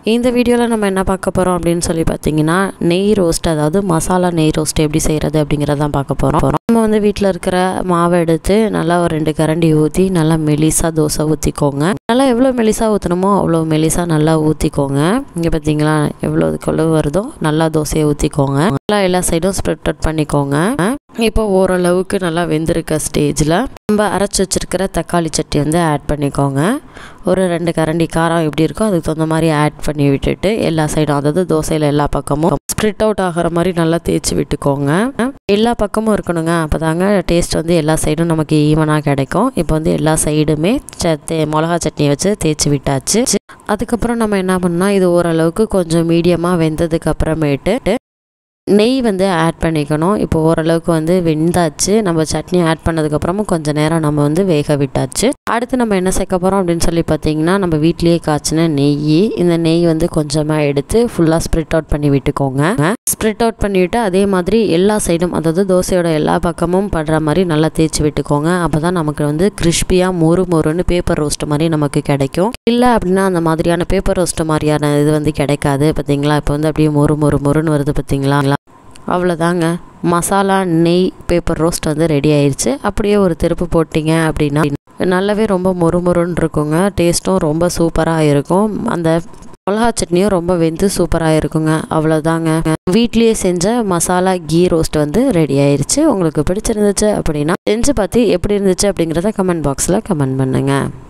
இந்த வீடியோவில் நம்ம என்ன பார்க்க போகிறோம் அப்படின்னு சொல்லி பார்த்தீங்கன்னா நெய் ரோஸ்ட் அதாவது மசாலா நெய் ரோஸ்ட் எப்படி செய்கிறது அப்படிங்கிறதான் பார்க்க போகிறோம் நம்ம வந்து வீட்டில் இருக்கிற மாவை எடுத்து நல்லா ஒரு ரெண்டு கரண்டி ஊற்றி நல்லா மெலிசாக தோசை ஊற்றிக்கோங்க நல்லா எவ்வளோ மெலிசாக ஊற்றணுமோ அவ்வளோ மெலிசாக நல்லா ஊற்றிக்கோங்க இங்கே பார்த்தீங்களா எவ்வளோ கொழுவு வருதோ நல்லா தோசையை ஊற்றிக்கோங்க நல்லா எல்லா சைடும் ஸ்ப்ரெட் அவுட் பண்ணிக்கோங்க இப்போ ஓரளவுக்கு நல்லா வெந்திருக்க ஸ்டேஜில் நம்ம அரைச்சி வச்சிருக்கிற தக்காளி சட்னி வந்து ஆட் பண்ணிக்கோங்க ஒரு ரெண்டு கரண்டி காரம் எப்படி இருக்கோ அதுக்கு தகுந்த மாதிரி ஆட் பண்ணி விட்டுட்டு எல்லா சைடும் அதாவது தோசையில் எல்லா பக்கமும் ஸ்ப்ரிட் அவுட் ஆகிற மாதிரி நல்லா தேய்ச்சி விட்டுக்கோங்க எல்லா பக்கமும் இருக்கணுங்க அப்போ தாங்க டேஸ்ட் வந்து எல்லா சைடும் நமக்கு ஈவனாக கிடைக்கும் இப்போ வந்து எல்லா சைடுமே சத்தே மிளகா சட்னி வச்சு தேய்ச்சி விட்டாச்சு அதுக்கப்புறம் நம்ம என்ன பண்ணால் இது ஓரளவுக்கு கொஞ்சம் மீடியமாக வெந்ததுக்கு அப்புறமேட்டு நெய் வந்து ஆட் பண்ணிக்கணும் இப்போ ஓரளவுக்கு வந்து வெந்தாச்சு நம்ம சட்னி ஆட் பண்ணதுக்கப்புறமும் கொஞ்சம் நேரம் நம்ம வந்து வேக விட்டாச்சு அடுத்து நம்ம என்ன சேர்க்க போகிறோம் அப்படின்னு சொல்லி பார்த்தீங்கன்னா நம்ம வீட்லேயே காய்ச்சின நெய் இந்த நெய் வந்து கொஞ்சமாக எடுத்து ஃபுல்லாக ஸ்ப்ரிட் அவுட் பண்ணி விட்டுக்கோங்க ஸ்ப்ரிட் அவுட் பண்ணிவிட்டு அதே மாதிரி எல்லா சைடும் அதாவது தோசையோட எல்லா பக்கமும் படுற மாதிரி நல்லா தேய்ச்சி விட்டுக்கோங்க அப்போ தான் நமக்கு வந்து கிறிஸ்பியாக மொறு மொறுன்னு பேப்பர் ரோஸ்ட் மாதிரி நமக்கு கிடைக்கும் இல்லை அப்படின்னா அந்த மாதிரியான பேப்பர் ரோஸ்ட் மாதிரியான இது வந்து கிடைக்காது பார்த்தீங்களா இப்போ வந்து அப்படியே மொறு மொறு மொறுன்னு வருது பார்த்தீங்களா அவ்வளோதாங்க மசாலா நெய் பேப்பர் ரோஸ்ட் வந்து ரெடி ஆயிடுச்சு அப்படியே ஒரு திருப்பு போட்டிங்க அப்படின்னா நல்லாவே ரொம்ப மொறு மொறுன்னு இருக்குங்க டேஸ்ட்டும் ரொம்ப சூப்பராக இருக்கும் அந்த மிளகா சட்னியும் ரொம்ப வெந்து சூப்பராக இருக்குங்க அவ்வளோதாங்க வீட்லேயே செஞ்ச மசாலா கீ ரோஸ்ட் வந்து ரெடி ஆயிடுச்சு உங்களுக்கு பிடிச்சிருந்துச்சு அப்படின்னா செஞ்சு பார்த்து எப்படி இருந்துச்சு அப்படிங்கிறத கமெண்ட் பாக்ஸில் கமெண்ட் பண்ணுங்கள்